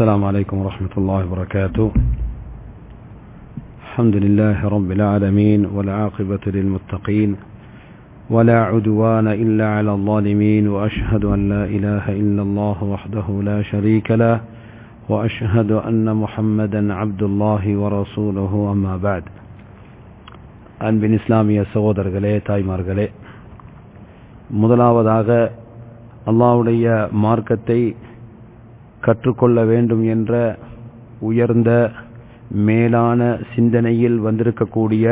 السلام عليكم ورحمة الله وبركاته الحمد لله رب العالمين والعاقبة للمتقين ولا عدوان إلا على الظالمين وأشهد أن لا إله إلا الله وحده لا شريك له وأشهد أن محمدا عبد الله ورسوله أما بعد அன்பின் இஸ்லாமிய சகோதரர்களே தாய்மார்களே முதலாவதாக அல்லாவுடைய மார்க்கத்தை கற்றுக்கொள்ள வேண்டும் என்ற உயர்ந்த மேலான சிந்தனையில் வந்திருக்கக்கூடிய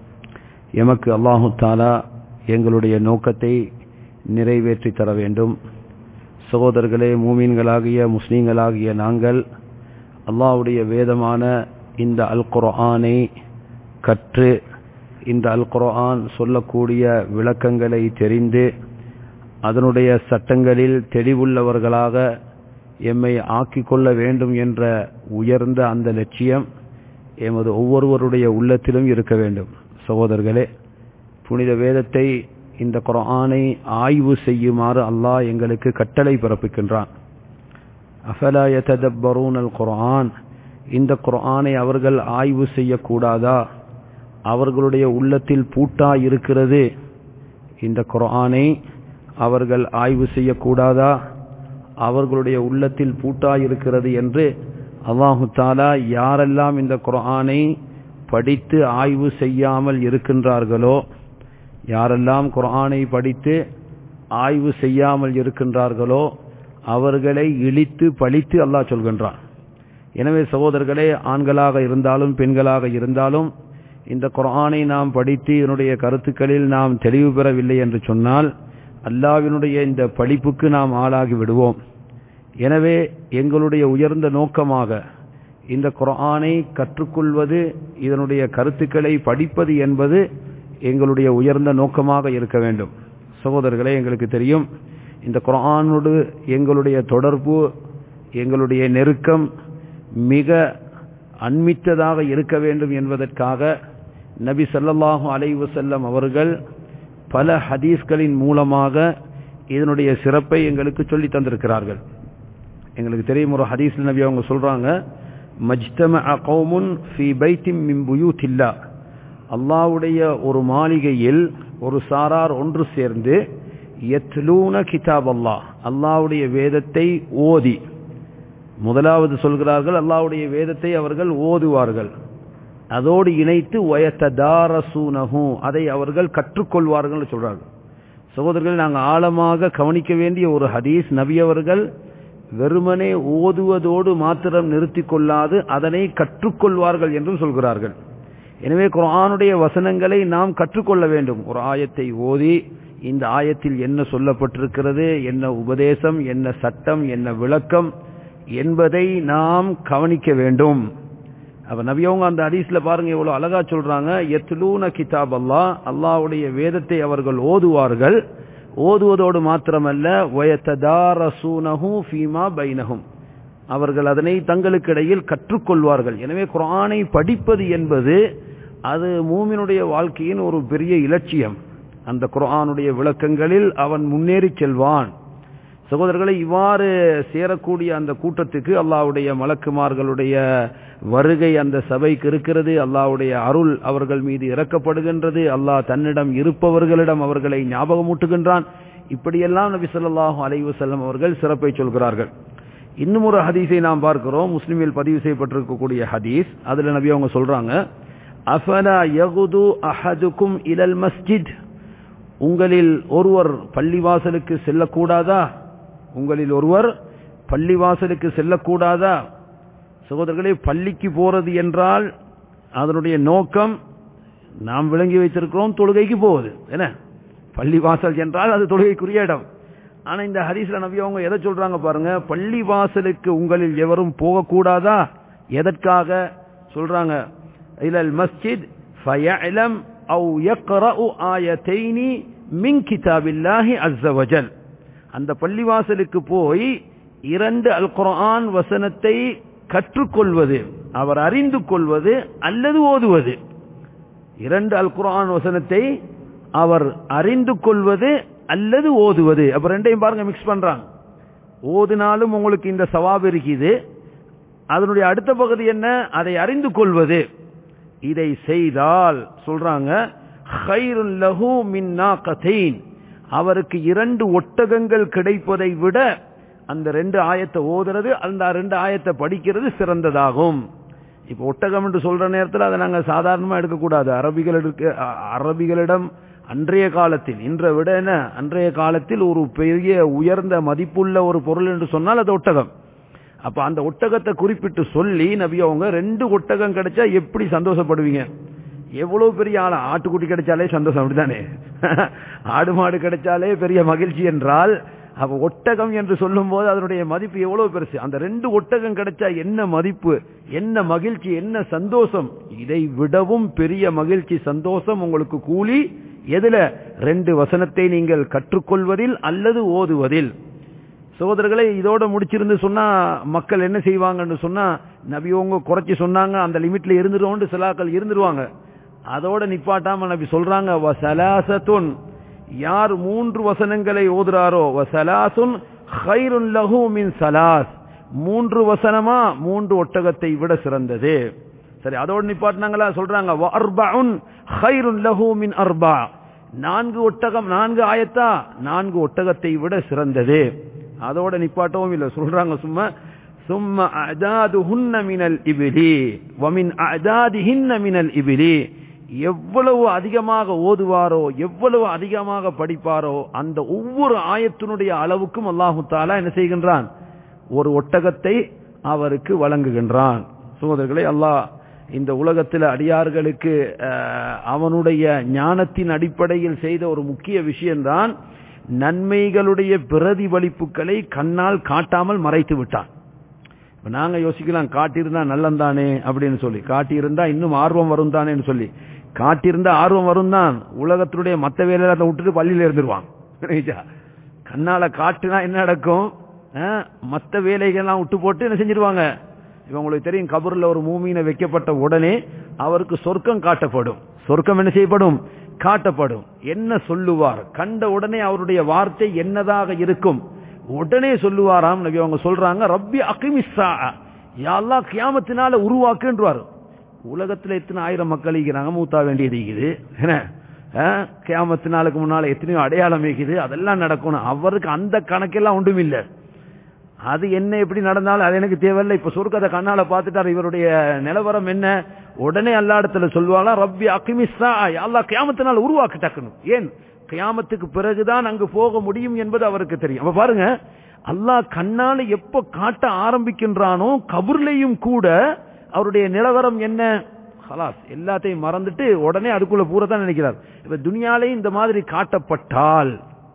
எமக்கு அல்லாஹு தாலா எங்களுடைய நோக்கத்தை நிறைவேற்றி தர வேண்டும் சகோதரர்களே மூமீன்களாகிய முஸ்லீம்களாகிய நாங்கள் அல்லாஹுடைய வேதமான இந்த அல் குர்ஆனை கற்று இந்த அல் குர்ஆன் சொல்லக்கூடிய விளக்கங்களை தெரிந்து அதனுடைய சட்டங்களில் தெளிவுள்ளவர்களாக எம்மை ஆக்கிக் கொள்ள வேண்டும் என்ற உயர்ந்த அந்த லட்சியம் எமது ஒவ்வொருவருடைய உள்ளத்திலும் இருக்க வேண்டும் சகோதரர்களே புனித வேதத்தை இந்த குரானை ஆய்வு செய்யுமாறு அல்லாஹ் எங்களுக்கு கட்டளை பிறப்பிக்கின்றான் அஃபலாய ததப்பரூன் அல் குரான் இந்த குரானை அவர்கள் ஆய்வு செய்யக்கூடாதா அவர்களுடைய உள்ளத்தில் பூட்டா இருக்கிறது இந்த குரானை அவர்கள் ஆய்வு செய்யக்கூடாதா அவர்களுடைய உள்ளத்தில் பூட்டா இருக்கிறது என்று அல்லாஹு தாலா யாரெல்லாம் இந்த குரானை படித்து ஆய்வு செய்யாமல் இருக்கின்றார்களோ யாரெல்லாம் குரானை படித்து ஆய்வு செய்யாமல் இருக்கின்றார்களோ அவர்களை இழித்து பழித்து அல்லாஹ் சொல்கின்றான் எனவே சகோதரர்களே ஆண்களாக இருந்தாலும் பெண்களாக இருந்தாலும் இந்த குரானை நாம் படித்து இதனுடைய கருத்துக்களில் நாம் தெளிவு பெறவில்லை என்று சொன்னால் அல்லாவினுடைய இந்த படிப்புக்கு நாம் ஆளாகி விடுவோம் எனவே எங்களுடைய உயர்ந்த நோக்கமாக இந்த குரானை கற்றுக்கொள்வது இதனுடைய கருத்துக்களை படிப்பது என்பது எங்களுடைய உயர்ந்த நோக்கமாக இருக்க வேண்டும் சகோதரர்களே எங்களுக்கு தெரியும் இந்த குரானோடு எங்களுடைய தொடர்பு எங்களுடைய நெருக்கம் மிக அண்மித்ததாக இருக்க வேண்டும் என்பதற்காக நபி சல்லல்லாஹு அலைவு செல்லம் அவர்கள் பல ஹதீஸ்களின் மூலமாக இதனுடைய சிறப்பை எங்களுக்கு சொல்லி தந்திருக்கிறார்கள் எங்களுக்கு தெரியும் ஒரு ஹதீஸ் நபி அவங்க சொல்றாங்க மஜ்தம கௌமுன் ஃபி பைத்திம் மின் புயூத்தில்லா அல்லாவுடைய ஒரு மாளிகையில் ஒரு சாரார் ஒன்று சேர்ந்து எத்லூன கிதாப் அல்லாஹ் அல்லாவுடைய வேதத்தை ஓதி முதலாவது சொல்கிறார்கள் அல்லாவுடைய வேதத்தை அவர்கள் ஓதுவார்கள் அதோடு இணைத்து வயத்ததாரசூனஹு அதை அவர்கள் கற்றுக்கொள்வார்கள் சொல்றார்கள் சகோதரர்கள் நாங்கள் ஆழமாக கவனிக்க வேண்டிய ஒரு ஹதீஸ் நபி அவர்கள் வெறுமனே ஓதுவதோடு மாத்திரம் நிறுத்தி கொள்ளாது அதனை கற்றுக்கொள்வார்கள் என்றும் சொல்கிறார்கள் எனவே குரானுடைய வசனங்களை நாம் கற்றுக்கொள்ள வேண்டும் ஒரு ஆயத்தை ஓதி இந்த ஆயத்தில் என்ன சொல்லப்பட்டிருக்கிறது என்ன உபதேசம் என்ன சட்டம் என்ன விளக்கம் என்பதை நாம் கவனிக்க வேண்டும் அப்ப நபியவங்க அந்த ஹதீஸ்ல பாருங்க எவ்வளவு அழகா சொல்றாங்க எத்லூன கிதாப் அல்லா அல்லாவுடைய வேதத்தை அவர்கள் ஓதுவார்கள் ஓதுவதோடு மாத்திரமல்ல வயத்ததாரசூனஹு ஃபீமா பைனஹும் அவர்கள் அதனை தங்களுக்கிடையில் கற்றுக்கொள்வார்கள் எனவே குரானை படிப்பது என்பது அது மூமினுடைய வாழ்க்கையின் ஒரு பெரிய இலட்சியம் அந்த குரானுடைய விளக்கங்களில் அவன் முன்னேறி செல்வான் சகோதரர்களை இவ்வாறு சேரக்கூடிய அந்த கூட்டத்துக்கு அல்லாவுடைய மலக்குமார்களுடைய வருகை அந்த சபைக்கு இருக்கிறது அல்லாவுடைய அருள் அவர்கள் மீது இறக்கப்படுகின்றது அல்லாஹ் தன்னிடம் இருப்பவர்களிடம் அவர்களை ஞாபகமூட்டுகின்றான் இப்படியெல்லாம் நபி சொல்லாஹு அலைவு செல்லம் அவர்கள் சிறப்பை சொல்கிறார்கள் இன்னும் ஒரு ஹதீஸை நாம் பார்க்கிறோம் முஸ்லிமில் பதிவு செய்யப்பட்டிருக்கக்கூடிய ஹதீஸ் அதுல நபி அவங்க சொல்றாங்க அஃபலா யகுது அஹதுக்கும் இலல் மஸ்ஜித் உங்களில் ஒருவர் பள்ளிவாசலுக்கு செல்லக்கூடாதா உங்களில் ஒருவர் பள்ளிவாசலுக்கு செல்லக்கூடாதா சகோதரர்களே பள்ளிக்கு போறது என்றால் அதனுடைய நோக்கம் நாம் விளங்கி வைத்திருக்கிறோம் தொழுகைக்கு போகுது என்ன பள்ளிவாசல் என்றால் அது தொழுகைக்குரிய இடம் ஆனா இந்த ஹரிஸ்ல நபி அவங்க எதை சொல்றாங்க பாருங்க பள்ளி வாசலுக்கு உங்களில் எவரும் போகக்கூடாதா எதற்காக சொல்றாங்க இலல் மஸ்ஜித் ஃபயஅலம் அவு யக்ரஉ ஆயத்தைனி மின் கிதாபில்லாஹி அஸ்ஸவஜல் அந்த பள்ளிவாசலுக்கு போய் இரண்டு அல் குர்ஆன் வசனத்தை கற்றுக்கொள்வது அவர் அறிந்து கொள்வது அல்லது ஓதுவது இரண்டு அல் குர்ஆன் வசனத்தை அவர் அறிந்து கொள்வது அல்லது ஓதுவது அப்ப ரெண்டையும் பாருங்க மிக்ஸ் பண்றாங்க ஓதுனாலும் உங்களுக்கு இந்த சவாப் இருக்குது அதனுடைய அடுத்த பகுதி என்ன அதை அறிந்து கொள்வது இதை செய்தால் சொல்றாங்க "ஹைருன் லஹு மின் நாகதைன்." அவருக்கு இரண்டு ஒட்டகங்கள் கிடைப்பதை விட அந்த ரெண்டு ஆயத்தை ஓதுறது அந்த ரெண்டு ஆயத்தை படிக்கிறது சிறந்ததாகும் இப்ப ஒட்டகம் என்று சொல்ற நேரத்தில் அதை நாங்க சாதாரணமா எடுக்கக்கூடாது அரபிகள் எடுக்க அ- அரபிகளிடம் அன்றைய காலத்தில் இன்றை விட என்ன அன்றைய காலத்தில் ஒரு பெரிய உயர்ந்த மதிப்புள்ள ஒரு பொருள் என்று சொன்னால் அது ஒட்டகம் அப்ப அந்த ஒட்டகத்தை குறிப்பிட்டு சொல்லி நபி அவங்க ரெண்டு ஒட்டகம் கிடைச்சா எப்படி சந்தோஷப்படுவீங்க எவ்வளவு பெரிய ஆளா ஆட்டுக்குட்டி கிடைச்சாலே சந்தோஷம் அப்படித்தானே ஆடு மாடு கிடைச்சாலே பெரிய மகிழ்ச்சி என்றால் அப்ப ஒட்டகம் என்று சொல்லும் போது அதனுடைய மதிப்பு எவ்வளவு பெருசு அந்த ரெண்டு ஒட்டகம் கிடைச்சா என்ன மதிப்பு என்ன மகிழ்ச்சி என்ன சந்தோஷம் இதை விடவும் பெரிய மகிழ்ச்சி சந்தோஷம் உங்களுக்கு கூலி எதுல ரெண்டு வசனத்தை நீங்கள் கற்றுக்கொள்வதில் அல்லது ஓதுவதில் சகோதரர்களே இதோட முடிச்சிருந்து சொன்னா மக்கள் என்ன செய்வாங்கன்னு சொன்னா நபியவங்க குறைச்சி சொன்னாங்க அந்த லிமிட்ல இருந்துருவோம் சிலாக்கள் இருந்துருவாங்க அதோட நிப்பாட்டாம நபி சொல்றாங்க வசலாசத்துன் யார் மூன்று வசனங்களை ஓதுறாரோ வசலாசுன் ஹைருன் லஹு மின் சலாஸ் மூன்று வசனமா மூன்று ஒட்டகத்தை விட சிறந்தது சரி அதோட நிப்பாட்டினாங்களா சொல்றாங்க வ அர்பஉன் ஹைருன் லஹு மின் அர்பா நான்கு ஒட்டகம் நான்கு ஆயத்தா நான்கு ஒட்டகத்தை விட சிறந்தது அதோட நிப்பாட்டவும் இல்ல சொல்றாங்க சும்மா சும்மா அஜாதுஹுன்ன மினல் இபிலி வமின் அஜாதிஹின்ன மினல் இபிலி எவ்வளவு அதிகமாக ஓதுவாரோ எவ்வளவு அதிகமாக படிப்பாரோ அந்த ஒவ்வொரு ஆயத்தினுடைய அளவுக்கும் அல்லாஹு தாலா என்ன செய்கின்றான் ஒரு ஒட்டகத்தை அவருக்கு வழங்குகின்றான் சகோதரர்களே அல்லாஹ் இந்த உலகத்தில் அடியார்களுக்கு அஹ், அவனுடைய ஞானத்தின் அடிப்படையில் செய்த ஒரு முக்கிய விஷயம்தான் நன்மைகளுடைய பிரதிபலிப்புகளை கண்ணால் காட்டாமல் மறைத்து விட்டான் இப்ப நாங்க யோசிக்கலாம் காட்டியிருந்தா நல்லந்தானே அப்படின்னு சொல்லி காட்டியிருந்தா இன்னும் ஆர்வம் வரும் தானேன்னு சொல்லி காட்டியிருந்தா ஆர்வம் வரும் தான் உலகத்தினுடைய மத்த வேலையில அதை விட்டுட்டு பள்ளியில இருந்துருவான் புரியுதா? கண்ணால காட்டுனா என்ன நடக்கும் அஹ், மத்த வேலைகள்லாம் விட்டு போட்டு என்ன செஞ்சிருவாங்க இப்ப உங்களுக்கு தெரியும் கபூர்ல ஒரு மூமியின வைக்கப்பட்ட உடனே அவருக்கு சொர்க்கம் காட்டப்படும் சொர்க்கம் என்ன செய்யப்படும் காட்டப்படும் என்ன சொல்லுவார் கண்ட உடனே அவருடைய வார்த்தை என்னதாக இருக்கும் உடனே சொல்லுவாராம் நபி அவங்க சொல்றாங்க ரப்பி அகிமிஸ்ஸா யாழ்லா கியாமத்தினால உருவாக்குன்றார் உலகத்துல எத்தனை ஆயிரம் மக்கள் இருக்கிறாங்க மூத்தா வேண்டியது இருக்குது என்ன அஹ், கியாமத்து நாளுக்கு முன்னால எத்தனையோ அடையாளம் இருக்குது அதெல்லாம் நடக்கணும் அவருக்கு அந்த கணக்கெல்லாம் ஒன்றும் இல்லை அது என்ன எப்படி நடந்தாலும் அது எனக்கு தேவையில்லை இப்ப சொர்க்கத்தை கண்ணால பார்த்துட்டார் இவருடைய நிலவரம் என்ன உடனே அல்லா இடத்துல சொல்லுவாளா ரப்பி அகிமிஸ்ஸா அல்லா கியாமத்தினால் உருவாக்கு டக்குன்னு ஏன் கியாமத்துக்கு பிறகுதான் அங்கு போக முடியும் என்பது அவருக்கு தெரியும் அப்ப பாருங்க அல்லாஹ் கண்ணால எப்ப காட்ட ஆரம்பிக்கின்றானோ கபூர்லையும் கூட அவருடைய நிலவரம் என்ன ஹலாஸ் எல்லாத்தையும் மறந்துட்டு உடனே அதுக்குள்ள பூரத்தான் நினைக்கிறார் இப்ப துனியாலையும் இந்த மாதிரி காட்டப்பட்டால்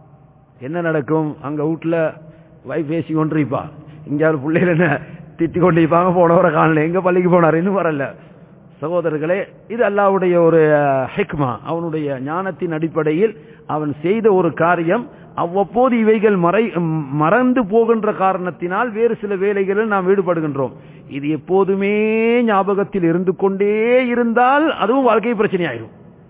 என்ன நடக்கும் அங்க வீட்டுல வைஃப் பேசி கொண்டிருப்பா இங்க பிள்ளைகள் என்ன திட்டி கொண்டிருப்பாங்க போனவரை காணல எங்க பள்ளிக்கு போனார் இன்னும் வரல சகோதரர்களே இது அல்லாவுடைய ஒரு ஹெக்மா அவனுடைய ஞானத்தின் அடிப்படையில் அவன் செய்த ஒரு காரியம் அவ்வப்போது இவைகள் மறை ம், மறந்து போகின்ற காரணத்தினால் வேறு சில வேலைகளில் நாம் ஈடுபடுகின்றோம் இது எப்போதுமே ஞாபகத்தில் இருந்து கொண்டே இருந்தால் அதுவும் வாழ்க்கை பிரச்சனை ஆயிரும்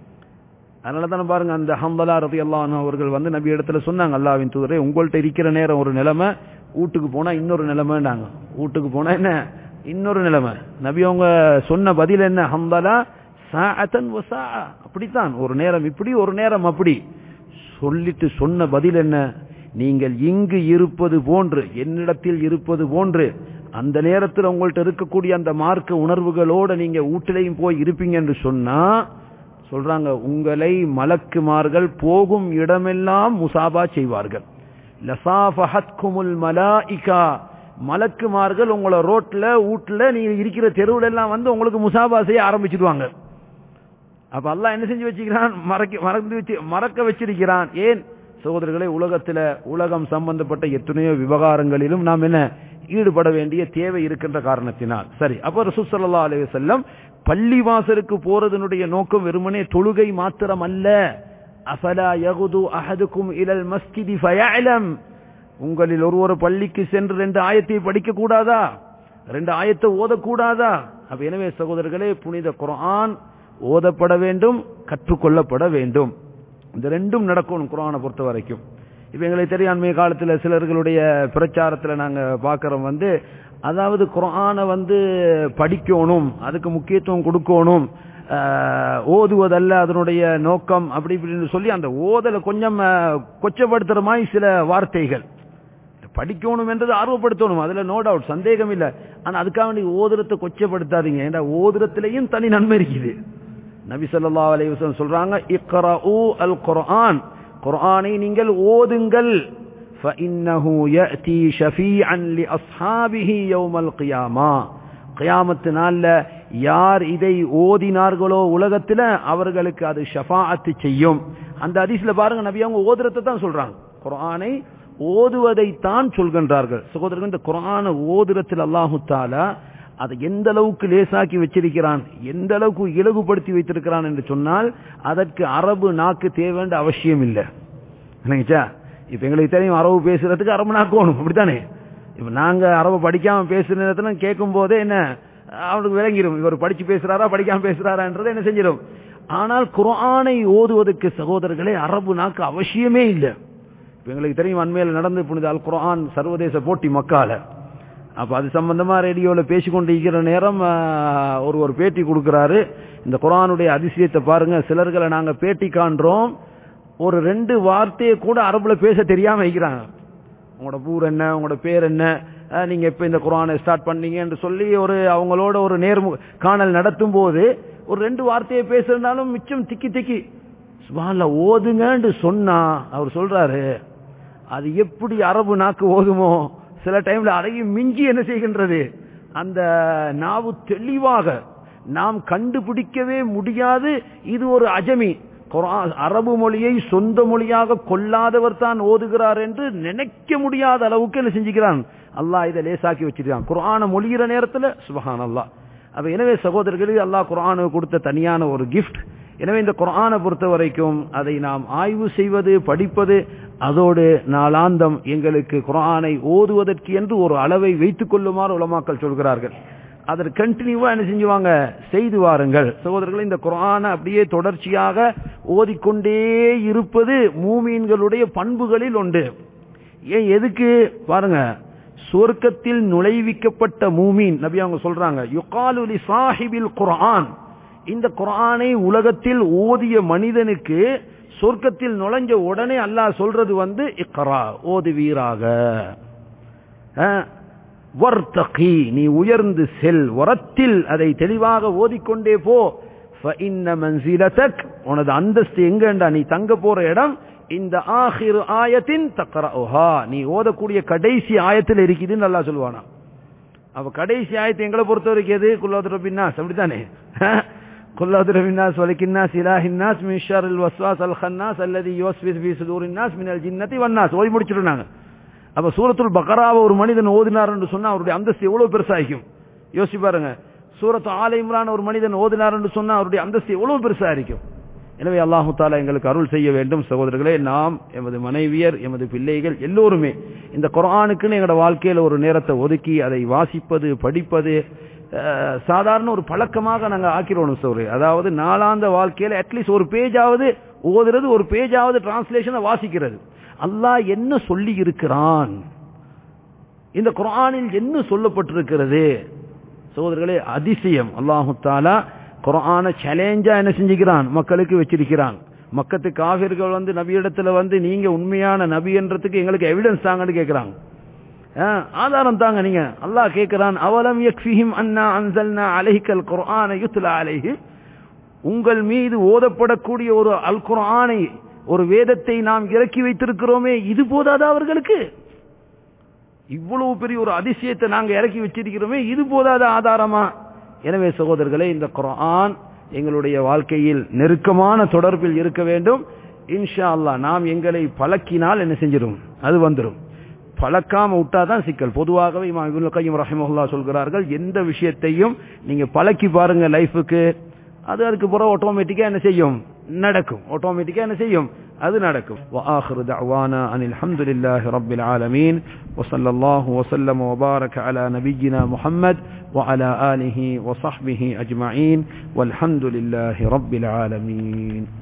அதனால தானே பாருங்க அந்த ஹம்பலா ரதி அல்லாஹ் அவர்கள் வந்து நபி இடத்துல சொன்னாங்க அல்லாவின் தூதரே உங்கள்ட்ட இருக்கிற நேரம் ஒரு நிலைமை வீட்டுக்கு போனா இன்னொரு நிலைமைன்னாங்க வீட்டுக்கு போனா என்ன இன்னொரு நிலைமை நபி அவங்க சொன்ன பதில் என்ன ஹம்பலா சாஅத்தன் வசா அப்படித்தான் ஒரு நேரம் இப்படி ஒரு நேரம் அப்படி சொல்லிட்டு சொன்ன பதில் என்ன நீங்கள் இங்கு இருப்பது போன்று என்னிடத்தில் இருப்பது போன்று அந்த நேரத்தில் உங்கள்ட்ட இருக்கக்கூடிய அந்த மார்க்க உணர்வுகளோட நீங்க வீட்டிலையும் போய் இருப்பீங்க என்று சொன்னா சொல்றாங்க உங்களை மலக்குமார்கள் போகும் இடமெல்லாம் முசாபா செய்வார்கள் லசாஃபஹத்குமுல் மலாயிகா மலக்குமார்கள் உங்களை ரோட்ல வீட்டுல நீங்க இருக்கிற தெருவுல எல்லாம் வந்து உங்களுக்கு முசாபா செய்ய ஆரம்பிச்சிடுவாங்க அப்ப அல்லாஹ் என்ன செஞ்சு வச்சுக்கிறான் மறக்க மறந்து வச்சு மறக்க வச்சிருக்கிறான் ஏன் சகோதரர்களே உலகத்துல உலகம் சம்பந்தப்பட்ட எத்தனையோ விவகாரங்களிலும் நாம் என்ன ஈடுபட வேண்டிய தேவை இருக்கின்ற காரணத்தினால் சரி அப்ப ரசூல் ஸல்லல்லாஹு அலைஹி வஸல்லம் பள்ளிவாசலுக்கு போறதனுடைய நோக்கம் வெறுமனே தொழுகை மாத்திரம் அல்ல அஃபலா யகுது அஹதுக்கும் இலல் மஸ்ஜிதி ஃபயஅலம் உங்களில் ஒரு ஒரு பள்ளிக்கு சென்று ரெண்டு ஆயத்தை படிக்க கூடாதா ரெண்டு ஆயத்தை ஓதக்கூடாதா அப்ப எனவே சகோதரர்களே புனித குர்ஆன் ஓதப்பட வேண்டும் கற்றுக்கொள்ளப்பட வேண்டும் இந்த ரெண்டும் நடக்கணும் குர்ஆனை பொறுத்த வரைக்கும் இப்ப எங்களுக்கு தெரியும் அண்மைய காலத்துல சிலர்களுடைய பிரச்சாரத்துல நாங்க பாக்குறோம் வந்து அதாவது குர்ஆனை வந்து படிக்கணும் அதுக்கு முக்கியத்துவம் கொடுக்கணும் ஆஹ், ஓதுவதல்ல அதனுடைய நோக்கம் அப்படி இப்படின்னு சொல்லி அந்த ஓதலை கொஞ்சம் ஆஹ், கொச்சப்படுத்துற மாதிரி சில வார்த்தைகள் படிக்கணும் என்றது ஆர்வப்படுத்தணும் அதுல நோ டவுட் சந்தேகம் இல்ல ஆனா அதுக்காக நீ ஓதுரத்தை கொச்சப்படுத்தாதீங்க ஏன்னா ஓதுரத்திலையும் தனி நன்மை இருக்குது நபி ஸல்லல்லாஹு அலைஹி வஸல்லம் சொல்றாங்க இக்ரஉ அல் குர்ஆன் குர்ஆனை நீங்கள் ஓதுங்கள் فإنه يأتي شفيعا لأصحابه يوم القيامة கியாமத்து நாள்ல யார் இதை ஓதினார்களோ உலகத்துல அவர்களுக்கு அது ஷஃபாஅத்து செய்யும் அந்த ஹதீஸ்ல பாருங்க நபி அவங்க ஓதுறதை தான் சொல்றாங்க குர்ஆனை ஓதுவதைத்தான் சொல்கின்றார்கள் சகோதரர்கள் இந்த குர்ஆனை ஓதுறத்தில் அல்லாஹு தாலா அதை எந்த அளவுக்கு லேசாக்கி வச்சிருக்கிறான் எந்த அளவுக்கு இலகுபடுத்தி வைத்திருக்கிறான் என்று சொன்னால் அதற்கு அரபு நாக்கு தேவைன்ற அவசியம் இல்லை என்னங்கச்சா இப்ப எங்களுக்கு தெரியும் அரபு பேசுறதுக்கு அரபு நாக்கு வேணும் அப்படித்தானே இப்ப நாங்க அரபு படிக்காம பேசுற நேரத்துல கேட்கும் போதே என்ன அவனுக்கு விளங்கிடும் இவர் படிச்சு பேசுறாரா படிக்காம பேசுறாரான்றதை என்ன செஞ்சிடும் ஆனால் குர்ஆனை ஓதுவதற்கு சகோதரர்களே அரபு நாக்கு அவசியமே இல்லை இப்ப எங்களுக்கு தெரியும் அண்மையில் நடந்து புனித அல் குர்ஆன் சர்வதேச போட்டி மக்கால அப்ப அது சம்பந்தமா ரேடியோல பேசிக்கொண்டு இருக்கிற நேரம் ஆஹ், ஒரு ஒரு பேட்டி கொடுக்கிறாரு இந்த குர்ஆனுடைய அதிசயத்தை பாருங்க சிலர்களை நாங்க பேட்டி காண்றோம் ஒரு ரெண்டு வார்த்தையை கூட அரபுல பேச தெரியாம வைக்கிறாங்க உங்களோட ஊர் என்ன உங்களோட பேர் என்ன அஹ், நீங்க எப்ப இந்த குர்ஆனை ஸ்டார்ட் பண்ணீங்க என்று சொல்லி ஒரு அவங்களோட ஒரு நேர்மு காணல் நடத்தும் போது ஒரு ரெண்டு வார்த்தையை பேசுறதுனாலும் மிச்சம் திக்கி திக்கி சுபான்ல ஓதுங்கன்னு சொன்னா அவர் சொல்றாரு அது எப்படி அரபு நாக்கு ஓதுமோ சில டைம்ல அதையும் மிஞ்சி என்ன செய்கின்றது அந்த நாவு தெளிவாக நாம் கண்டுபிடிக்கவே முடியாது இது ஒரு அஜமி குர்ஆன் அரபு மொழியை சொந்த மொழியாக கொள்ளாதவர் தான் ஓதுகிறார் என்று நினைக்க முடியாத அளவுக்கு என்ன செஞ்சுக்கிறான் அல்லாஹ் இதை லேசாக்கி வச்சிருக்கான் குர்ஆனை மொழிகிற நேரத்துல சுபஹான் அல்லாஹ் அப்ப எனவே சகோதரர்களுக்கு அல்லாஹ் குர்ஆனுக்கு கொடுத்த தனியான ஒரு கிஃப்ட் எனவே இந்த குர்ஆனை பொறுத்த வரைக்கும் அதை நாம் ஆய்வு செய்வது படிப்பது அதோடு நாளாந்தம் எங்களுக்கு குர்ஆனை ஓதுவதற்கு என்று ஒரு அளவை வைத்துக் கொள்ளுமாறு உலமாக்கள் சொல்கிறார்கள் அதற்கு கண்டினியூவா என்ன செஞ்சுவாங்க செய்து வாருங்கள் சகோதரர்கள் இந்த குர்ஆனை அப்படியே தொடர்ச்சியாக ஓதிக்கொண்டே இருப்பது மூமீன்களுடைய பண்புகளில் உண்டு ஏன் எதுக்கு பாருங்க சொர்க்கத்தில் நுழைவிக்கப்பட்ட மூமீன் நபி அவங்க சொல்றாங்க யுகாலு லி சாஹிபில் குர்ஆன் இந்த குர்ஆனை உலகத்தில் ஓதிய மனிதனுக்கு சொர்க்கத்தில் நுழைஞ்ச உடனே அல்லாஹ் சொல்றது வந்து இக்ரா ஓதுவீராக அஹ், வர்த்தகி நீ உயர்ந்து செல் வரத்தில் அதை தெளிவாக ஓதிக்கொண்டே போ فإن منزلتك உனது அந்தஸ்து எங்கண்டா நீ தங்க போற இடம் இந்த ஆஹிர் ஆயத்தின் தக்கரஹா நீ ஓதக்கூடிய கடைசி ஆயத்தில் இருக்குதுன்னு நல்லா சொல்லுவானா அப்ப கடைசி ஆயத்தை எங்களை பொறுத்த வரைக்கும் எது குல்லாதுர பின்னாஸ் அப்படித்தானே குல்லாதுர பின்னாஸ் வலிக்கின்னாஸ் இலாஹின்னாஸ் மின் ஷர்ரில் வஸ்வாஸ் அல் ஹன்னாஸ் அல்லதி யுவஸ்விஸ் ஃபீ சுதூரின்னாஸ் மினல் ஜின்னதி வன்னாஸ் ஓதி முடிச்சிருந்தாங்க அப்ப சூரத்துல் பக்கராவை ஒரு மனிதன் ஓதினார் என்று சொன்னா அவருடைய அந்தஸ்து எவ்வளவு பெருசாகும் யோசிச்சு பாருங்க சூரத்து ஆலை இம்ரான் ஒரு மனிதன் ஓதினார் என்று சொன்னா அவருடைய அந்தஸ்து எவ்வளவு பெருசா இருக்கும் எனவே அல்லாஹு தாலா எங்களுக்கு அருள் செய்ய வேண்டும் சகோதரர்களே நாம் எமது மனைவியர் எமது பிள்ளைகள் எல்லோருமே இந்த குர்ஆனுக்குன்னு எங்களோட வாழ்க்கையில ஒரு நேரத்தை ஒதுக்கி அதை வாசிப்பது படிப்பது அஹ், சாதாரண ஒரு பழக்கமாக நாங்க ஆக்கிறோம் சோறு அதாவது நாளாந்த வாழ்க்கையில அட்லீஸ்ட் ஒரு பேஜாவது ஓதுறது ஒரு பேஜாவது டிரான்ஸ்லேஷனை வாசிக்கிறது அல்லாஹ் என்ன சொல்லி இருக்கிறான் இந்த குர்ஆனில் என்ன சொல்லப்பட்டிருக்கிறது சகோதரர்களே அதிசயம் அல்லாஹு தாலா குர்ஆனை சேலஞ்சா என்ன செஞ்சுக்கிறான் மக்களுக்கு வச்சிருக்கிறான் மக்கத்து காவிர்கள் வந்து நபியிடத்துல வந்து நீங்க உண்மையான நபி என்றதுக்கு எங்களுக்கு எவிடன்ஸ் தாங்கன்னு கேட்கிறாங்க ஆ, ஆதாரம் தாங்க நீங்க அல்லாஹ் கேட்கிறான் அவலம் யக்ஃபிஹிம் அன்னா அன்சல்னா அலைஹிக்கல் குர்ஆன யுத்லா அலைஹி உங்கள் மீது ஓதப்படக்கூடிய ஒரு அல் குர்ஆனை ஒரு வேதத்தை நாம் இறக்கி வைத்திருக்கிறோமே இது போதாதா அவர்களுக்கு இவ்வளவு பெரிய ஒரு அதிசயத்தை நாங்க இறக்கி வச்சிருக்கிறோமே இது போதாத ஆதாரமா எனவே சகோதரர்களே இந்த குர்ஆன் எங்களுடைய வாழ்க்கையில் நெருக்கமான தொடர்பில் இருக்க வேண்டும் இன்ஷா அல்லாஹ் நாம் எங்களை பழக்கினால் என்ன செஞ்சிடும் அது வந்துடும் பழக்காம விட்டாதான் சிக்கல் பொதுவாகவே இமாம் இப்னுல் கையும் ரஹிமஹுல்லாஹ் சொல்கிறார்கள் எந்த விஷயத்தையும் நீங்க பழக்கி பாருங்க லைஃபுக்கு அது அதுக்கு பிறகு ஆட்டோமேட்டிக்கா என்ன செய்யும் நடக்கும் ஆட்டோமேட்டிக்கா என்ன செய்யும் அது நடக்கும் وآخر دعوانا أن الحمد لله رب العالمين وصلى الله وسلم وبارك على نبينا محمد وعلى آله وصحبه أجمعين والحمد لله رب العالمين